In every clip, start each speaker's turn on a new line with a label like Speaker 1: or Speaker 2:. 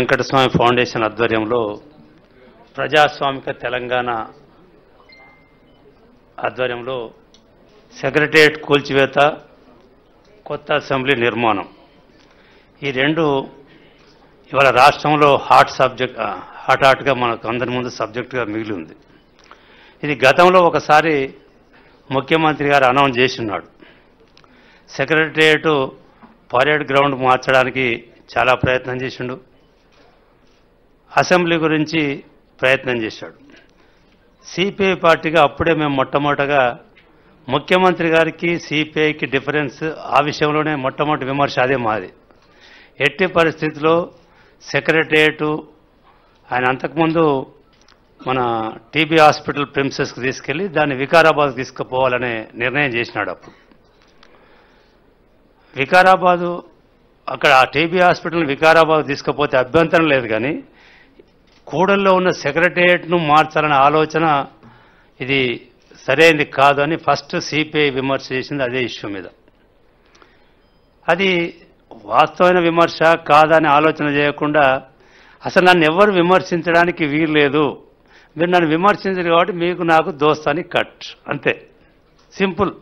Speaker 1: Venkataswamy foundation ఆధ్వర్యంలో ప్రజాస్వామిక తెలంగాణ ఆధ్వర్యంలో సెక్రటరియట్ కూల్చివేత కొత్త అసెంబ్లీ నిర్మాణం ఈ రెండు ఇవాళ రాష్ట్రంలో హాట్ సబ్జెక్ట్ హాట్ హాట్గా మనకు అందరి ముందు సబ్జెక్టుగా మిగిలి ఉంది ఇది గతంలో ఒకసారి ముఖ్యమంత్రి గారు అనౌన్స్ చేసి ఉన్నాడు సెక్రటరియట్ పరేడ్ గ్రౌండ్ మార్చడానికి చాలా ప్రయత్నం చేసిండు అసెంబ్లీ గురించి ప్రయత్నం చేశాడు సిపిఐ పార్టీగా అప్పుడే మేము మొట్టమొదటగా ముఖ్యమంత్రి గారికి సిపిఐకి డిఫరెన్స్ ఆ విషయంలోనే మొట్టమొదటి విమర్శ అదే మాది ఎట్టి పరిస్థితిలో సెక్రటరియట్ ఆయన అంతకుముందు మన టీబీ హాస్పిటల్ ప్రిన్సెస్కి తీసుకెళ్లి దాన్ని వికారాబాద్ తీసుకుపోవాలనే నిర్ణయం చేసినాడు అప్పుడు వికారాబాదు అక్కడ ఆ టీబీ హాస్పిటల్ వికారాబాద్ తీసుకుపోతే అభ్యంతరం లేదు కానీ కూడల్లో ఉన్న సెక్రటరియట్ను మార్చాలనే ఆలోచన ఇది సరైనది కాదు అని ఫస్ట్ సిపిఐ విమర్శ చేసింది అదే ఇష్యూ మీద అది వాస్తవమైన విమర్శ కాదని ఆలోచన చేయకుండా అసలు నన్ను ఎవరు విమర్శించడానికి వీలు లేదు మీరు నన్ను విమర్శించరు కాబట్టి మీకు నాకు దోస్తాని కట్ అంతే సింపుల్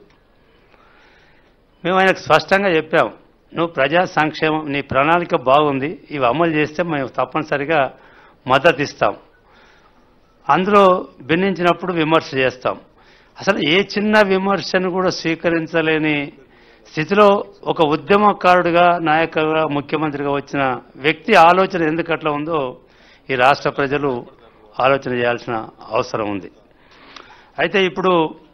Speaker 1: మేము ఆయనకు స్పష్టంగా చెప్పాం నువ్వు ప్రజా సంక్షేమం నీ ప్రణాళిక బాగుంది ఇవి అమలు చేస్తే మేము తప్పనిసరిగా మద్దతు ఇస్తాం అందులో భిన్నించినప్పుడు విమర్శ చేస్తాం అసలు ఏ చిన్న విమర్శను కూడా స్వీకరించలేని స్థితిలో ఒక ఉద్యమకారుడిగా నాయకుడిగా ముఖ్యమంత్రిగా వచ్చిన వ్యక్తి ఆలోచన ఎందుకు అట్లా ఉందో ఈ రాష్ట్ర ప్రజలు ఆలోచన చేయాల్సిన అవసరం ఉంది అయితే ఇప్పుడు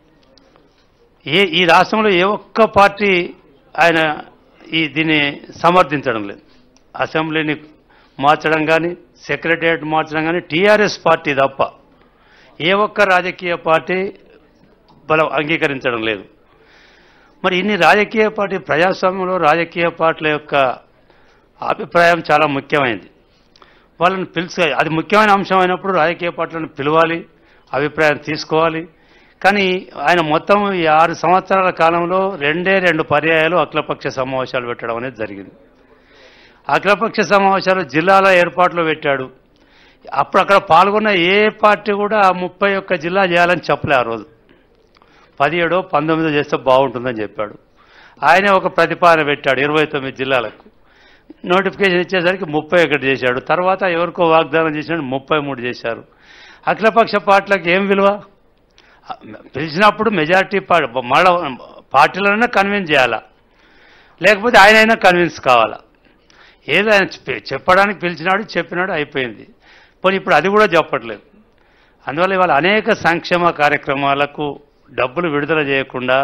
Speaker 1: ఏ ఈ రాష్ట్రంలో ఏ ఒక్క పార్టీ ఆయన ఈ దీన్ని సమర్థించడం లేదు అసెంబ్లీని మార్చడం కానీ సెక్రటరియట్ మార్చడం కానీ టీఆర్ఎస్ పార్టీ తప్ప ఏ ఒక్క రాజకీయ పార్టీ బలం అంగీకరించడం లేదు మరి ఇన్ని రాజకీయ పార్టీ ప్రజాస్వామ్యంలో రాజకీయ పార్టీల యొక్క అభిప్రాయం చాలా ముఖ్యమైనది వాళ్ళని పిలుచు అది ముఖ్యమైన అంశం అయినప్పుడు రాజకీయ పార్టీలను పిలవాలి అభిప్రాయం తీసుకోవాలి కానీ ఆయన మొత్తం ఈ ఆరు సంవత్సరాల కాలంలో రెండే రెండు పర్యాయాలు అఖిలపక్ష సమావేశాలు పెట్టడం అనేది జరిగింది అఖిలపక్ష సమావేశాలు జిల్లాల ఏర్పాట్లు పెట్టాడు అప్పుడు అక్కడ పాల్గొన్న ఏ పార్టీ కూడా ఆ ముప్పై ఒక్క జిల్లా చేయాలని చెప్పలే ఆ రోజు పదిహేడో పంతొమ్మిదో చేస్తే బాగుంటుందని చెప్పాడు ఆయనే ఒక ప్రతిపాదన పెట్టాడు ఇరవై తొమ్మిది జిల్లాలకు నోటిఫికేషన్ ఇచ్చేసరికి ముప్పై ఒకటి చేశాడు తర్వాత ఎవరికో వాగ్దానం చేసినాడు ముప్పై మూడు చేశారు అఖిలపక్ష పార్టీలకు ఏం విలువ పిలిచినప్పుడు మెజారిటీ మళ్ళా పార్టీలైనా కన్విన్స్ చేయాలా లేకపోతే ఆయనైనా కన్విన్స్ కావాలా ఏదో ఆయన చెప్ప- చెప్పడానికి పిలిచినాడు చెప్పినాడు అయిపోయింది పోనీ ఇప్పుడు అది కూడా చెప్పట్లేదు అందువల్ల ఇవాళ అనేక సంక్షేమ కార్యక్రమాలకు డబ్బులు విడుదల చేయకుండా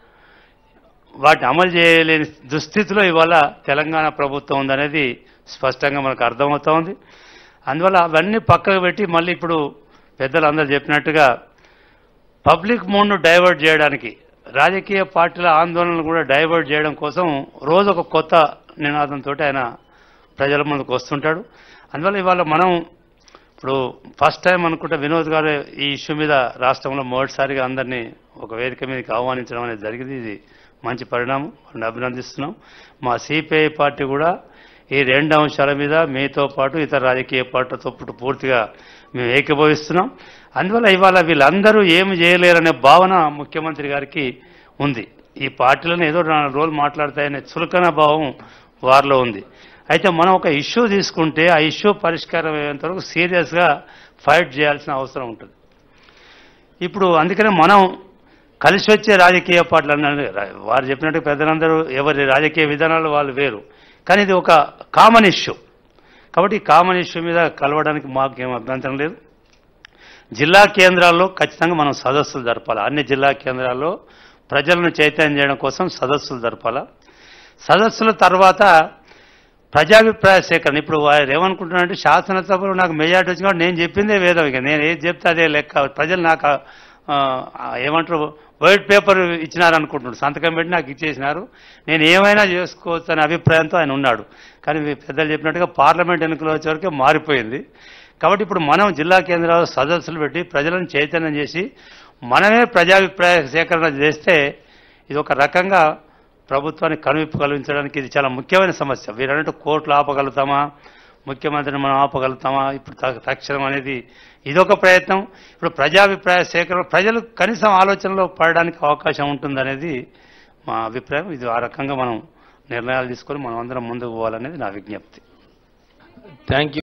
Speaker 1: వాటిని అమలు చేయలేని దుస్థితిలో ఇవాళ తెలంగాణ ప్రభుత్వం ఉందనేది స్పష్టంగా మనకు అర్థమవుతా ఉంది అందువల్ల అవన్నీ పక్కకు పెట్టి మళ్ళీ ఇప్పుడు పెద్దలు అందరూ చెప్పినట్టుగా పబ్లిక్ మూడ్ను డైవర్ట్ చేయడానికి రాజకీయ పార్టీల ఆందోళనలు కూడా డైవర్ట్ చేయడం కోసం రోజు ఒక కొత్త నినాదంతో ఆయన ప్రజల ముందుకు వస్తుంటాడు అందువల్ల ఇవాళ మనం ఇప్పుడు ఫస్ట్ టైం అనుకుంటే వినోద్ గారు ఈ ఇష్యూ మీద రాష్ట్రంలో మొదటిసారిగా అందరినీ ఒక వేదిక మీదకి ఆహ్వానించడం అనేది జరిగింది ఇది మంచి పరిణామం వారిని అభినందిస్తున్నాం మా సిపిఐ పార్టీ కూడా ఈ రెండు అంశాల మీద మీతో పాటు ఇతర రాజకీయ పార్టీలతో పాటు పూర్తిగా మేము ఏకీభవిస్తున్నాం అందువల్ల ఇవాళ వీళ్ళందరూ ఏమి చేయలేరనే భావన ముఖ్యమంత్రి గారికి ఉంది ఈ పార్టీలను ఏదో నాలుగు రోజులు మాట్లాడతాయనే చులకన భావం వారిలో ఉంది అయితే మనం ఒక ఇష్యూ తీసుకుంటే ఆ ఇష్యూ పరిష్కారం అయ్యేంత వరకు సీరియస్గా ఫైట్ చేయాల్సిన అవసరం ఉంటుంది ఇప్పుడు అందుకనే మనం కలిసి వచ్చే రాజకీయ పార్టీలు అన్న వారు చెప్పినట్టు పెద్దలందరూ ఎవరి రాజకీయ విధానాలు వాళ్ళు వేరు కానీ ఇది ఒక కామన్ ఇష్యూ కాబట్టి ఈ కామన్ ఇష్యూ మీద కలవడానికి మాకు ఏం అభ్యంతరం లేదు జిల్లా కేంద్రాల్లో ఖచ్చితంగా మనం సదస్సులు జరపాలి అన్ని జిల్లా కేంద్రాల్లో ప్రజలను చైతన్యం చేయడం కోసం సదస్సులు జరపాలా సదస్సుల తర్వాత ప్రజాభిప్రాయ సేకరణ ఇప్పుడు వారు ఏమనుకుంటున్నారంటే శాసనసభలో నాకు మెజార్టీ వచ్చిన కాబట్టి నేను చెప్పిందే వేదం ఇక నేను ఏది చెప్తే అదే లెక్క ప్రజలు నాకు ఆ, ఏమంటారు వైట్ పేపర్ ఇచ్చినారనుకుంటున్నాడు సంతకం పెట్టి నాకు ఇచ్చేసినారు నేను ఏమైనా చేసుకోవచ్చు అనే అభిప్రాయంతో ఆయన ఉన్నాడు కానీ మీ పెద్దలు చెప్పినట్టుగా పార్లమెంట్ ఎన్నికలు వచ్చే వరకే మారిపోయింది కాబట్టి ఇప్పుడు మనం జిల్లా కేంద్రాల్లో సదస్సులు పెట్టి ప్రజలను చైతన్యం చేసి మనమే ప్రజాభిప్రాయ సేకరణ చేస్తే ఇది ఒక రకంగా ప్రభుత్వానికి కనువిప్పు కలిగించడానికి ఇది చాలా ముఖ్యమైన సమస్య వీరన్నట్టు కోర్టులు ఆపగలుగుతామా ముఖ్యమంత్రిని మనం ఆపగలుగుతామా ఇప్పుడు త- తక్షణం అనేది ఇదొక ప్రయత్నం ఇప్పుడు ప్రజాభిప్రాయ సేకరణ ప్రజలు కనీసం ఆలోచనలో పడడానికి అవకాశం ఉంటుందనేది మా అభిప్రాయం ఇది ఆ రకంగా మనం నిర్ణయాలు తీసుకొని మనం అందరం ముందుకు పోవాలనేది నా విజ్ఞప్తి
Speaker 2: థ్యాంక్ యూ